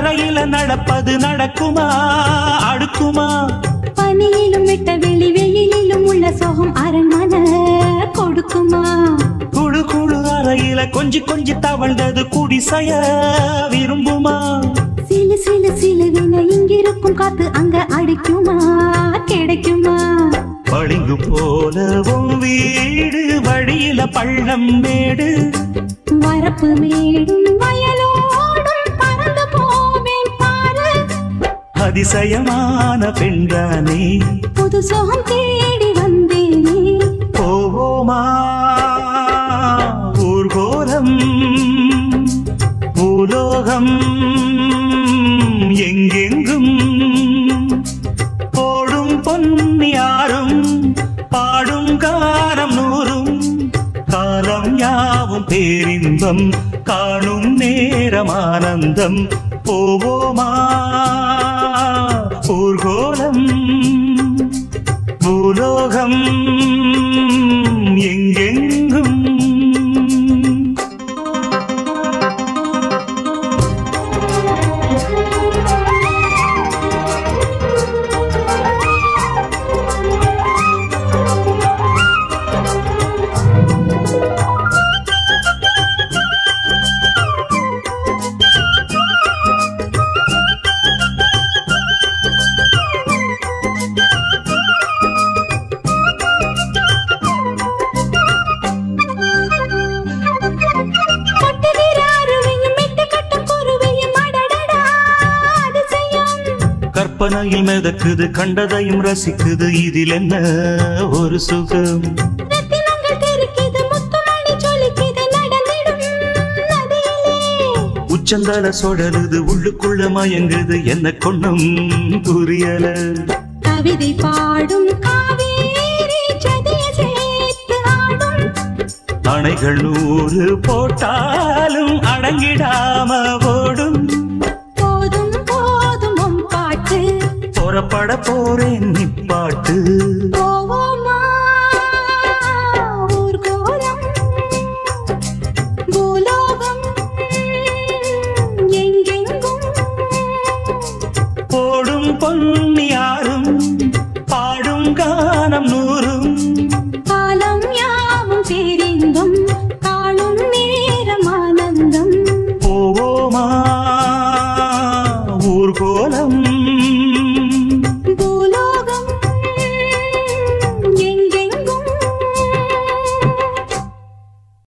தரையில நடப்பது நடக்குமா அடுக்குமா பனியிலும் விட்ட வெளி வெயிலிலும் உள்ள சோகம் அரண்மனை கொடுக்குமா குழு குழு அறையில கொஞ்சி கொஞ்சி தவழ்ந்தது குடிசைய விரும்புமா சிலு சிலு சிலுவின இங்கிருக்கும் காத்து அங்க அடிக்குமா கிடைக்குமா பளிங்கு போலவும் வீடு வழியில பள்ளம் மேடு வரப்பு மேடும் வயலோடும் பறந்து போவேன் பாரு அதிசயமான பெண்தானே புது சோகம் தேடி வந்தேனே போவோமா ஊர்கோலம் பூலோகம் எங்கெங்கும் போடும் பொன்னியாரும் பாடும் காரம் நூறும் காலம் யாவும் பேரின்பம் காணும் நேரம் ஆனந்தம் போவோமா ஊர்கோலம் பூலோகம் எங்கெங்கும் கட்டுகிற அருவியும் மெட்டு கட்டும் குருவியும் அடடடா அதிசயம் கற்பனையில் மிதக்குது கண்டதையும் ரசிக்குது இதில் என்ன ஒரு சுகம் ரத்தினங்கள் தெரிக்குது முத்துமணி ஜொலிக்குது நடந்திடும் நதியிலே உச்சந்தல சொடருது உள்ளுக்குள்ள மயங்குது என்ன கொண்ணும் புரியல கவிதை பாடும் காவேரி சதிய சேர்த்து ஆடும் அணைகள் நூறு போட்டாலும் அடங்கிடாம ஓடும் போதும் போதும் உன் பாட்டு புறப்பட போறேன் நிப்பாட்டு போவோமா ஊர்கோலம் பூலோகம் எங்கெங்கும் போடும் பொன்னியாரும் பாடும் கானம் நூறும் காலம் யாவும் பேரிந்தும் காணும் நேரம் ஆனந்தம் போவோமா ஊர்கோலம்